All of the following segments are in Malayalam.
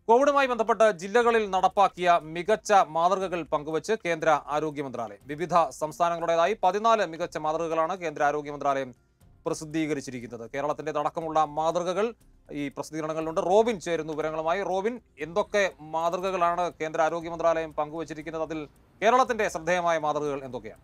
കോവിഡുമായി ബന്ധപ്പെട്ട് ജില്ലകളിൽ നടപ്പാക്കിയ മികച്ച മാതൃകകൾ പങ്കുവച്ച് കേന്ദ്ര ആരോഗ്യ മന്ത്രാലയം വിവിധ സംസ്ഥാനങ്ങളുടേതായി പതിനാല് മികച്ച മാതൃകകളാണ് കേന്ദ്ര ആരോഗ്യ മന്ത്രാലയം പ്രസിദ്ധീകരിച്ചിരിക്കുന്നത് കേരളത്തിന്റെ അടക്കമുള്ള മാതൃകകൾ ഈ പ്രസിദ്ധീകരണങ്ങളിലുണ്ട് റോബിൻ ചേരുന്നു വിവരങ്ങളുമായി റോബിൻ എന്തൊക്കെ മാതൃകകളാണ് കേന്ദ്ര ആരോഗ്യ മന്ത്രാലയം പങ്കുവച്ചിരിക്കുന്നത് അതിൽ കേരളത്തിന്റെ ശ്രദ്ധേയമായ മാതൃകകൾ എന്തൊക്കെയാണ്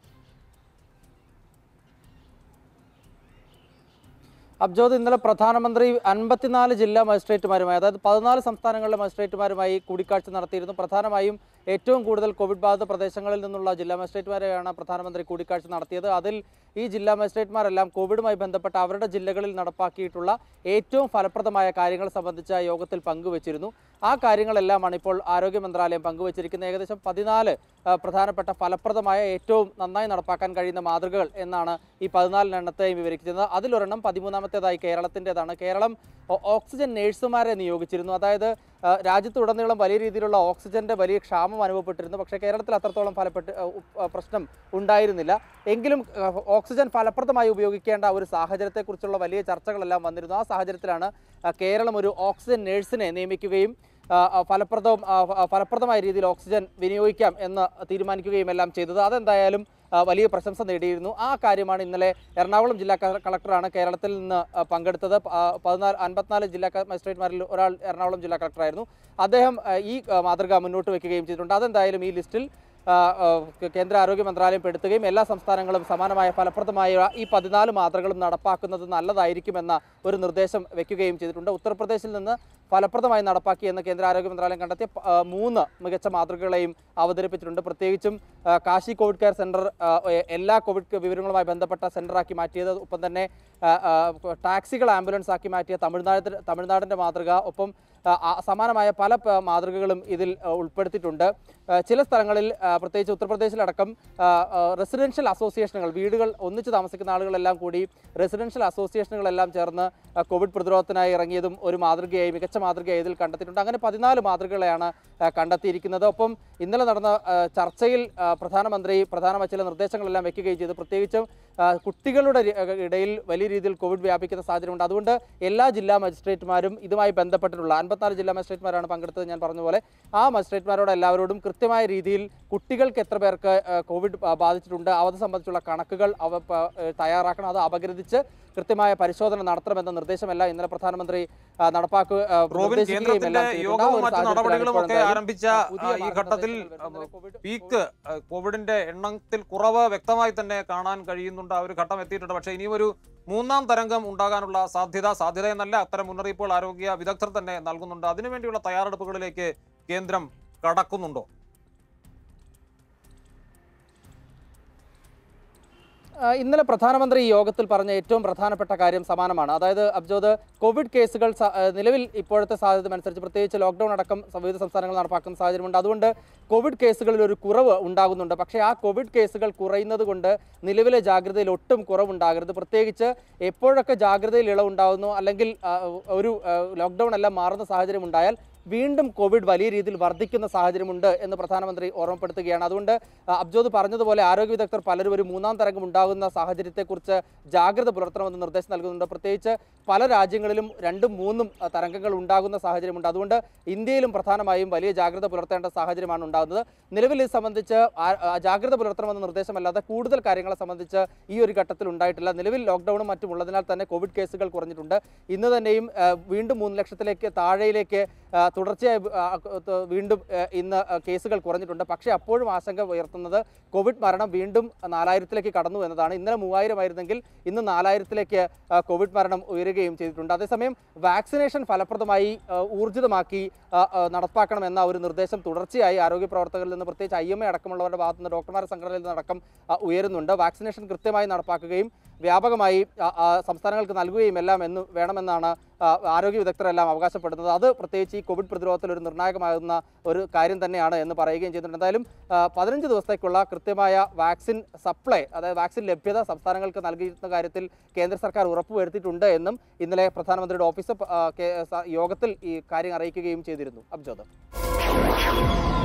അബ്ജോദ് ഇന്നലെ പ്രധാനമന്ത്രി അൻപത്തിനാല് ജില്ലാ മജിസ്ട്രേറ്റുമാരുമായി അതായത് പതിനാല് സംസ്ഥാനങ്ങളിലെ മജിസ്ട്രേറ്റുമാരുമായി കൂടിക്കാഴ്ച നടത്തിയിരുന്നു പ്രധാനമായും ഏറ്റവും കൂടുതൽ കോവിഡ് ബാധിത പ്രദേശങ്ങളിൽ നിന്നുള്ള ജില്ലാ മജിസ്ട്രേറ്റുമാരെയാണ് പ്രധാനമന്ത്രി കൂടിക്കാഴ്ച നടത്തിയത് അതിൽ ഈ ജില്ലാ മജിസ്ട്രേറ്റുമാരെല്ലാം കോവിഡുമായി ബന്ധപ്പെട്ട അവരുടെ ജില്ലകളിൽ നടപ്പാക്കിയിട്ടുള്ള ഏറ്റവും ഫലപ്രദമായ കാര്യങ്ങൾ സംബന്ധിച്ച യോഗത്തിൽ പങ്കുവച്ചിരുന്നു ആ കാര്യങ്ങളെല്ലാമാണ് ഇപ്പോൾ ആരോഗ്യ മന്ത്രാലയം പങ്കുവച്ചിരിക്കുന്നത് ഏകദേശം പതിനാല് ആ, പ്രധാനപ്പെട്ട ഫലപ്രദമായ ഏറ്റവും നന്നായി നടപ്പാക്കാൻ കഴിയുന്ന മാതൃകകൾ എന്നാണ് ഈ പതിനാലിനെണ്ണത്തെയും വിവരിക്കുന്നത് അതിലൊരെണ്ണം പതിമൂന്നാമത്തേതായി കേരളത്തിൻ്റെതാണ് കേരളം ഓ- ഓക്സിജൻ നേഴ്സുമാരെ നിയോഗിച്ചിരുന്നു അതായത് ആ, രാജ്യത്തുടനീളം വലിയ രീതിയിലുള്ള ഓക്സിജന്റെ വലിയ ക്ഷാമം അനുഭവപ്പെട്ടിരുന്നു പക്ഷേ കേരളത്തിൽ അത്രത്തോളം ഫലപ്പെട്ട് ആ, ഉ- ആ, പ്രശ്നം ഉണ്ടായിരുന്നില്ല എങ്കിലും ആ, ഓക്സിജൻ ഫലപ്രദമായി ഉപയോഗിക്കേണ്ട ഒരു സാഹചര്യത്തെക്കുറിച്ചുള്ള വലിയ ചർച്ചകളെല്ലാം വന്നിരുന്നു ആ സാഹചര്യത്തിലാണ് ആ, കേരളം ഒരു ഓക്സിജൻ നേഴ്സിനെ നിയമിക്കുകയും ആ, ആ, ഫലപ്രദം ആ, ഫ- ഫലപ്രദമായ രീതിയിൽ ഓക്സിജൻ വിനിയോഗിക്കാം എന്ന് തീരുമാനിക്കുകയും എല്ലാം ചെയ്തത് അതെന്തായാലും ആ, വലിയ പ്രശംസ നേടിയിരുന്നു ആ കാര്യമാണ് ഇന്നലെ എറണാകുളം ജില്ലാ ക- കളക്ടറാണ് കേരളത്തിൽ നിന്ന് ആ, പങ്കെടുത്തത് പ- ആ, പതിനാല് അൻപത്തിനാല് ജില്ലാ ക- മജിസ്ട്രേറ്റ്മാരിൽ ഒരാൾ എറണാകുളം ജില്ലാ കളക്ടറായിരുന്നു അദ്ദേഹം ആ, ഈ ആ, മാതൃക മുന്നോട്ട് വയ്ക്കുകയും ചെയ്തിട്ടുണ്ട് അതെന്തായാലും ഈ ലിസ്റ്റിൽ ആ, ആ, കേന്ദ്ര ആരോഗ്യ മന്ത്രാലയം പെടുത്തുകയും എല്ലാ സംസ്ഥാനങ്ങളും സമാനമായ ഫലപ്രദമായ ഈ പതിനാല് മാതൃകളും നടപ്പാക്കുന്നത് നല്ലതായിരിക്കുമെന്ന ഒരു നിർദ്ദേശം വെക്കുകയും ചെയ്തിട്ടുണ്ട് ഉത്തർപ്രദേശിൽ നിന്ന് ഫലപ്രദമായി നടപ്പാക്കി എന്ന് കേന്ദ്ര ആരോഗ്യ മന്ത്രാലയം കണ്ടെത്തിയ പ- ആ, മൂന്ന് മികച്ച മാതൃകകളെയും അവതരിപ്പിച്ചിട്ടുണ്ട് പ്രത്യേകിച്ചും ആ, കാശി കോവിഡ് കെയർ സെന്റർ ആ, എ- എല്ലാ കോവിഡ് വിവരങ്ങളുമായി ബന്ധപ്പെട്ട സെന്ററാക്കി മാറ്റിയത് ഒപ്പം തന്നെ ആ, ആ, ടാക്സികൾ ആംബുലൻസ് ആക്കി മാറ്റിയ തമിഴ്നാട് തമിഴ്നാടിന്റെ മാതൃക ഒപ്പം ആ, ആ, സമാനമായ പല പ- മാതൃകകളും ഇതിൽ ആ, ഉൾപ്പെടുത്തിയിട്ടുണ്ട് ആ, ചില സ്ഥലങ്ങളിൽ ആ, പ്രത്യേകിച്ച് ഉത്തർപ്രദേശിലടക്കം റെസിഡൻഷ്യൽ അസോസിയേഷനുകൾ വീടുകൾ ഒന്നിച്ച് താമസിക്കുന്ന ആളുകളെല്ലാം കൂടി റെസിഡൻഷ്യൽ അസോസിയേഷനുകളെല്ലാം ചേർന്ന് ആ, കോവിഡ് പ്രതിരോധത്തിനായി ഇറങ്ങിയതും ഒരു മാതൃകയായി മികച്ച മാതൃകയായി ഇതിൽ കണ്ടെത്തിയിട്ടുണ്ട് അങ്ങനെ പതിനാല് മാതൃകകളെയാണ് ആ, കണ്ടെത്തിയിരിക്കുന്നത് ഒപ്പം ഇന്നലെ നടന്ന ആ, ചർച്ചയിൽ ആ, പ്രധാനമന്ത്രി പ്രധാനമായ ചില നിർദ്ദേശങ്ങളെല്ലാം വെക്കുകയും ചെയ്തു പ്രത്യേകിച്ചും ആ, കുട്ടികളുടെ രി- ഇടയിൽ വലിയ രീതിയിൽ കോവിഡ് വ്യാപിക്കുന്ന സാഹചര്യമുണ്ട് അതുകൊണ്ട് എല്ലാ ജില്ലാ മജിസ്ട്രേറ്റുമാരും ഇതുമായി ബന്ധപ്പെട്ടിട്ടുള്ള അൻപത്തിനാല് ജില്ലാ മജിസ്ട്രേറ്റുമാരാണ് പങ്കെടുത്തത് ഞാൻ പറഞ്ഞ പോലെ ആ മജിസ്ട്രേറ്റുമാരോട് എല്ലാവരോടും കൃത്യമായ രീതിയിൽ കുട്ടികൾക്ക് എത്ര പേർക്ക് ആ, കോവിഡ് ബാ- ബാധിച്ചിട്ടുണ്ട് അത് സംബന്ധിച്ചുള്ള കണക്കുകൾ അവ പ- ഏ, തയ്യാറാക്കണം അത് അപഗ്രഥിച്ച് കൃത്യമായ പരിശോധന നടത്തണമെന്ന നിർദ്ദേശമെല്ലാം ഇന്നലെ പ്രധാനമന്ത്രി ആ, നടപ്പാക്കുക ആ, റോബിൻ നിർദ്ദേശിക്കുകയും കേന്ദ്രത്തിന്റെ എല്ലാം ചെയ്തിട്ടുണ്ട്. ആ യോഗവും ഒരു മറ്റു സാഹചര്യത്തിലാണ് നടപടികളും ഇപ്പോൾ ഒക്കെ എന്തായാലും ആരംഭിച്ച പുതിയ ആ, ഈ ഘട്ടത്തിൽ മാർഗ്ഗനിർദ്ദേശങ്ങൾ വരുന്നത്. കോവിഡ്- പീക്ക് അഹ് കോവിഡിന്റെ എണ്ണത്തിൽ കുറവ് വ്യക്തമായി തന്നെ കാണാൻ കഴിയുന്നുണ്ട് ആ ഒരു ഘട്ടം എത്തിയിട്ടുണ്ട് പക്ഷേ ഇനിയും ഒരു മൂന്നാം തരംഗം ഉണ്ടാകാനുള്ള സാധ്യത സാധ്യത എന്നല്ല അത്തരം മുന്നറിയിപ്പുകൾ ആരോഗ്യ വിദഗ്ധർ തന്നെ നൽകുന്നുണ്ട് അതിനുവേണ്ടിയുള്ള തയ്യാറെടുപ്പുകളിലേക്ക് കേന്ദ്രം കടക്കുന്നുണ്ടോ ആ, ഇന്നലെ പ്രധാനമന്ത്രി ഈ യോഗത്തിൽ പറഞ്ഞ ഏറ്റവും പ്രധാനപ്പെട്ട കാര്യം സമാനമാണ് അതായത് അബ്ജോദ് കോവിഡ് കേസുകൾ സ- ആ, നിലവിൽ ഇപ്പോഴത്തെ സാഹചര്യം അനുസരിച്ച് പ്രത്യേകിച്ച് ലോക്ക്ഡൌൺ അടക്കം സ- വിവിധ സംസ്ഥാനങ്ങൾ നടപ്പാക്കുന്ന സാഹചര്യമുണ്ട് അതുകൊണ്ട് കോവിഡ് കേസുകളിൽ ഒരു കുറവ് ഉണ്ടാകുന്നുണ്ട് പക്ഷേ ആ കോവിഡ് കേസുകൾ കുറയുന്നത് കൊണ്ട് നിലവിലെ ജാഗ്രതയിൽ ഒട്ടും കുറവുണ്ടാകരുത് പ്രത്യേകിച്ച് എപ്പോഴൊക്കെ ജാഗ്രതയിൽ ഇളവുണ്ടാകുന്നു അല്ലെങ്കിൽ ആ, ഒരു ആ, ലോക്ക്ഡൌൺ എല്ലാം മാറുന്ന സാഹചര്യം ഉണ്ടായാൽ വീണ്ടും കോവിഡ് വലിയ രീതിയിൽ വർദ്ധിക്കുന്ന സാഹചര്യമുണ്ട് എന്ന് പ്രധാനമന്ത്രി ഓർമ്മപ്പെടുത്തുകയാണ് അതുകൊണ്ട് ആ, അബ്ജോദ് പറഞ്ഞതുപോലെ ആരോഗ്യ വിദഗ്ധർ പലരും ഒരു മൂന്നാം തരംഗം ഉണ്ടാകുന്ന സാഹചര്യത്തെക്കുറിച്ച് ജാഗ്രത പുലർത്തണമെന്ന് നിർദ്ദേശം നൽകുന്നുണ്ട് പ്രത്യേകിച്ച് പല രാജ്യങ്ങളിലും രണ്ടും മൂന്നും ആ, തരംഗങ്ങൾ ഉണ്ടാകുന്ന സാഹചര്യമുണ്ട് അതുകൊണ്ട് ഇന്ത്യയിലും പ്രധാനമായും വലിയ ജാഗ്രത പുലർത്തേണ്ട സാഹചര്യമാണ് ഉണ്ടാകുന്നത് നിലവിൽ ഇത് സംബന്ധിച്ച് ആ- ആ, ജാഗ്രത പുലർത്തണമെന്ന നിർദ്ദേശമല്ലാതെ കൂടുതൽ കാര്യങ്ങളെ സംബന്ധിച്ച് ഈ ഒരു ഘട്ടത്തിൽ ഉണ്ടായിട്ടില്ല നിലവിൽ ലോക്ക്ഡൌണും മറ്റും ഉള്ളതിനാൽ തന്നെ കോവിഡ് കേസുകൾ കുറഞ്ഞിട്ടുണ്ട് ഇന്ന് തന്നെയും ആ, വീണ്ടും മൂന്ന് ലക്ഷത്തിലേക്ക് താഴെയിലേക്ക് ആ, തുടർച്ചയായി ആ, ത- വീണ്ടും ആ, ഇന്ന് ആ, കേസുകൾ കുറഞ്ഞിട്ടുണ്ട് പക്ഷേ അപ്പോഴും ആശങ്ക ഉയർത്തുന്നത് കോവിഡ് മരണം വീണ്ടും നാലായിരത്തിലേക്ക് കടന്നു എന്നതാണ് ഇന്നലെ മൂവായിരം ആയിരുന്നെങ്കിൽ ഇന്ന് നാലായിരത്തിലേക്ക് ആ, കോവിഡ് മരണം ഉയരുകയും ചെയ്തിട്ടുണ്ട് അതേസമയം വാക്സിനേഷൻ ഫലപ്രദമായി ആ, ഊർജിതമാക്കി ആ, ആ, നടപ്പാക്കണമെന്ന ഒരു നിർദ്ദേശം തുടർച്ചയായി ആരോഗ്യ പ്രവർത്തകരിൽ നിന്ന് പ്രത്യേകിച്ച് ഐ എം എ അടക്കമുള്ളവരുടെ ഭാഗത്തു നിന്ന് ഡോക്ടർമാരുടെ സംഘടനയിൽ നിന്നടക്കം ആ, ഉയരുന്നുണ്ട് വാക്സിനേഷൻ കൃത്യമായി നടപ്പാക്കുകയും വ്യാപകമായി ആ, ആ, സംസ്ഥാനങ്ങൾക്ക് നൽകുകയും എല്ലാം എന്ന് വേണമെന്നാണ് ആ, ആരോഗ്യ വിദഗ്ധരെല്ലാം അവകാശപ്പെടുന്നത് അത് പ്രത്യേകിച്ച് ഈ കോവിഡ് പ്രതിരോധത്തിൽ ഒരു നിർണായകമാകുന്ന ഒരു കാര്യം തന്നെയാണ് എന്ന് പറയുകയും ചെയ്തിട്ടുണ്ട് എന്തായാലും ആ, പതിനഞ്ച് ദിവസത്തേക്കുള്ള കൃത്യമായ വാക്സിൻ സപ്ലൈ അതായത് വാക്സിൻ ലഭ്യത സംസ്ഥാനങ്ങൾക്ക് നൽകിയിരുന്ന കാര്യത്തിൽ കേന്ദ്ര സർക്കാർ ഉറപ്പുവരുത്തിയിട്ടുണ്ട് എന്നും ഇന്നലെ പ്രധാനമന്ത്രിയുടെ ഓഫീസ് പ- ആ, കേ- സ- യോഗത്തിൽ ഈ കാര്യം അറിയിക്കുകയും ചെയ്തിരുന്നു അബ്ജോദ്